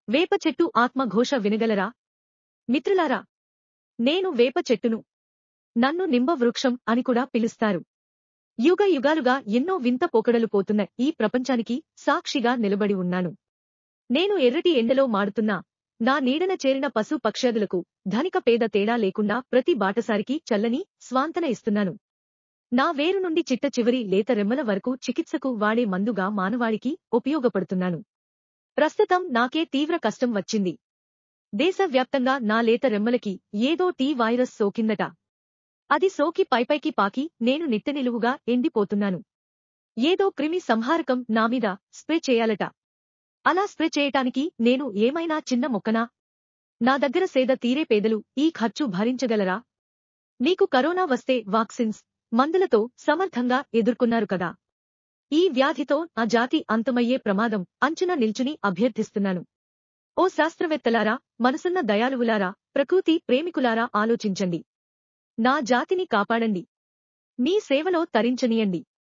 వేప చెట్టు ఆత్మఘోష వినగలరా మిత్రులారా నేను వేప చెట్టును నన్ను నింబ వృక్షం అని కూడా పిలుస్తారు యుగ యుగాలుగా ఎన్నో వింత పోకడలు పోతున్న ఈ ప్రపంచానికి సాక్షిగా నిలబడి ఉన్నాను నేను ఎర్రటి ఎండలో మాడుతున్నా నా నీడన చేరిన పశు పక్ష్యాదులకు ధనిక పేద తేడా లేకుండా ప్రతి బాటసారికి చల్లని స్వాంతన ఇస్తున్నాను నా వేరు నుండి చిట్ట చివరి లేత రెమ్మల వరకు చికిత్సకు వాడే మందుగా మానవాళికి ఉపయోగపడుతున్నాను ప్రస్తుతం నాకే తీవ్ర కష్టం వచ్చింది దేశవ్యాప్తంగా నా లేత రెమ్మలకి ఏదో టీ వైరస్ సోకిందట అది సోకి పైపైకి పాకి నేను నిట్టనిలువుగా ఎండిపోతున్నాను ఏదో క్రిమి సంహారకం నామీద స్ప్రే చేయాలట అలా స్ప్రే చేయటానికి నేను ఏమైనా చిన్న మొక్కనా నా దగ్గర సేద తీరే పేదలు ఈ ఖర్చు భరించగలరా నీకు కరోనా వస్తే వాక్సిన్స్ మందులతో సమర్థంగా ఎదుర్కొన్నారు కదా ఈ వ్యాధితో ఆ జాతి అంతమయ్యే ప్రమాదం అంచున నిల్చుని అభ్యర్థిస్తున్నాను ఓ శాస్త్రవేత్తలారా మనసున్న దయాళువులారా ప్రకృతి ప్రేమికులారా ఆలోచించండి నా జాతిని కాపాడండి మీ సేవలో తరించనీయండి